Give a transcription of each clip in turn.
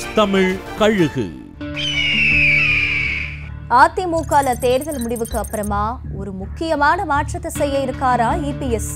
news Tamil கழுகு அதிமுகல தேர்தல் முடிவுக்கு அப்புறமா ஒரு முக்கியமான மாற்றத்தை செய்ய இருக்காரா இபிஎஸ்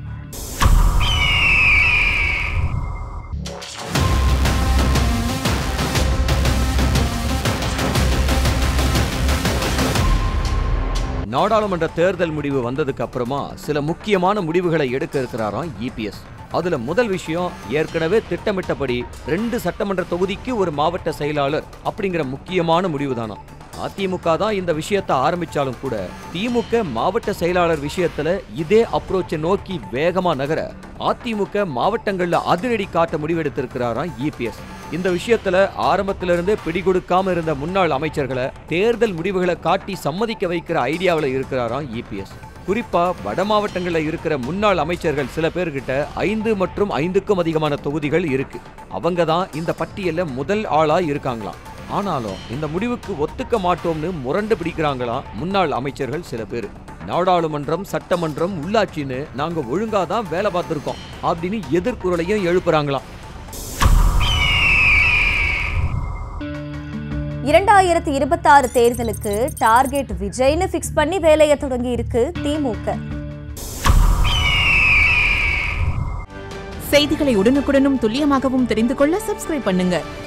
நாடாளுமன்ற தேர்தல் முடிவு வந்ததுக்கு அப்புறமா சில முக்கியமான முடிவுகளை எடுக்க இருக்கிறாராம் இபிஎஸ் அதுல முதல் விஷயம் ஏற்கனவே திட்டமிட்டபடி ரெண்டு சட்டமன்ற தொகுதிக்கு ஒரு மாவட்ட செயலாளர் அப்படிங்கிற முக்கியமான முடிவு தானா அதிமுக தான் இந்த விஷயத்தை ஆரம்பிச்சாலும் கூட திமுக மாவட்ட செயலாளர் விஷயத்துல இதே அப்ரோச்சை நோக்கி வேகமா நகர அதிமுக மாவட்டங்கள்ல அதிரடி காட்ட முடிவெடுத்திருக்கிறாராம் இபிஎஸ் இந்த விஷயத்துல ஆரம்பத்துல இருந்தே பிடிகொடுக்காம இருந்த முன்னாள் அமைச்சர்களை தேர்தல் முடிவுகளை காட்டி சம்மதிக்க வைக்கிற ஐடியாவில் இருக்கிறாராம் இபிஎஸ் குறிப்பா வட மாவட்டங்கள்ல இருக்கிற முன்னாள் அமைச்சர்கள் சில பேர்கிட்ட ஐந்து மற்றும் ஐந்துக்கும் அதிகமான தொகுதிகள் இருக்கு அவங்க தான் இந்த பட்டியல்ல முதல் ஆளா இருக்காங்களாம் ஆனாலும் இந்த முடிவுக்கு ஒத்துக்க மாட்டோம்னு முரண்டு பிடிக்கிறாங்களாம் முன்னாள் அமைச்சர்கள் சில பேர் நாடாளுமன்றம் சட்டமன்றம் உள்ளாட்சின்னு நாங்க ஒழுங்கா தான் வேலை பார்த்திருக்கோம் அப்படின்னு எதிர்குரலையும் எழுப்புறாங்களாம் இரண்டாயிரத்தி இருபத்தாறு தேர்தலுக்கு டார்கெட் விஜய்னு ஃபிக்ஸ் பண்ணி வேலையை தொடங்கி இருக்கு திமுக செய்திகளை உடனுக்குடனும் துல்லியமாகவும் தெரிந்து கொள்ள சப்ஸ்கிரைப் பண்ணுங்க